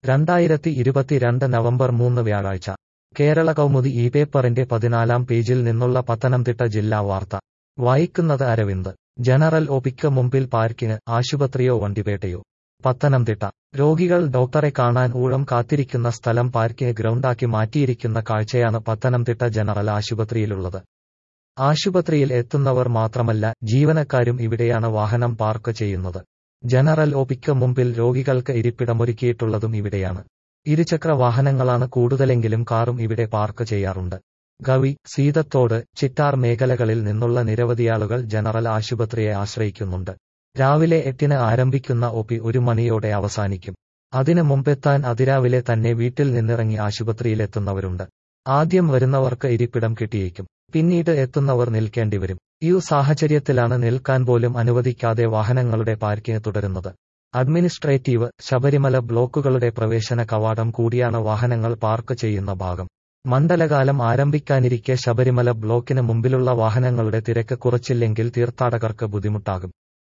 രണ്ടായിരത്തി ഇരുപത്തിരണ്ട് നവംബർ മൂന്ന് വ്യാഴാഴ്ച കേരള കൗമുദി ഈ പേപ്പറിന്റെ പതിനാലാം പേജിൽ നിന്നുള്ള പത്തനംതിട്ട ജില്ലാ വാർത്ത വായിക്കുന്നത് അരവിന്ദ് ജനറൽ ഒപിക്ക് മുമ്പിൽ പാർക്കിന് ആശുപത്രിയോ വണ്ടിപേട്ടയോ പത്തനംതിട്ട രോഗികൾ ഡോക്ടറെ കാണാൻ ഊഴം കാത്തിരിക്കുന്ന സ്ഥലം പാർക്കിന് ഗ്രൗണ്ടാക്കി മാറ്റിയിരിക്കുന്ന കാഴ്ചയാണ് പത്തനംതിട്ട ജനറൽ ആശുപത്രിയിലുള്ളത് ആശുപത്രിയിൽ എത്തുന്നവർ മാത്രമല്ല ജീവനക്കാരും ഇവിടെയാണ് വാഹനം പാർക്ക് ചെയ്യുന്നത് ജനറൽ ഒപിക്ക് മുമ്പിൽ രോഗികൾക്ക് ഇരിപ്പിടമൊരുക്കിയിട്ടുള്ളതും ഇവിടെയാണ് ഇരുചക്ര വാഹനങ്ങളാണ് കൂടുതലെങ്കിലും കാറും ഇവിടെ പാർക്ക് ചെയ്യാറുണ്ട് ഗവി സീതത്തോട് ചിറ്റാർ മേഖലകളിൽ നിന്നുള്ള നിരവധിയാളുകൾ ജനറൽ ആശുപത്രിയെ ആശ്രയിക്കുന്നുണ്ട് രാവിലെ എട്ടിന് ആരംഭിക്കുന്ന ഒപി ഒരു മണിയോടെ അവസാനിക്കും അതിനു മുമ്പെത്താൻ അതിരാവിലെ തന്നെ വീട്ടിൽ നിന്നിറങ്ങി ആശുപത്രിയിലെത്തുന്നവരുണ്ട് ആദ്യം വരുന്നവർക്ക് ഇരിപ്പിടം കിട്ടിയേക്കും പിന്നീട് എത്തുന്നവർ നിൽക്കേണ്ടിവരും ഈ സാഹചര്യത്തിലാണ് നിൽക്കാൻ പോലും അനുവദിക്കാതെ വാഹനങ്ങളുടെ പാർക്കിംഗ് തുടരുന്നത് അഡ്മിനിസ്ട്രേറ്റീവ് ശബരിമല ബ്ലോക്കുകളുടെ പ്രവേശന കവാടം കൂടിയാണ് വാഹനങ്ങൾ പാർക്ക് ചെയ്യുന്ന ഭാഗം മണ്ഡലകാലം ആരംഭിക്കാനിരിക്കെ ശബരിമല ബ്ലോക്കിന് മുമ്പിലുള്ള വാഹനങ്ങളുടെ തിരക്ക് കുറച്ചില്ലെങ്കിൽ തീർത്ഥാടകർക്ക് ബുദ്ധിമുട്ടാകും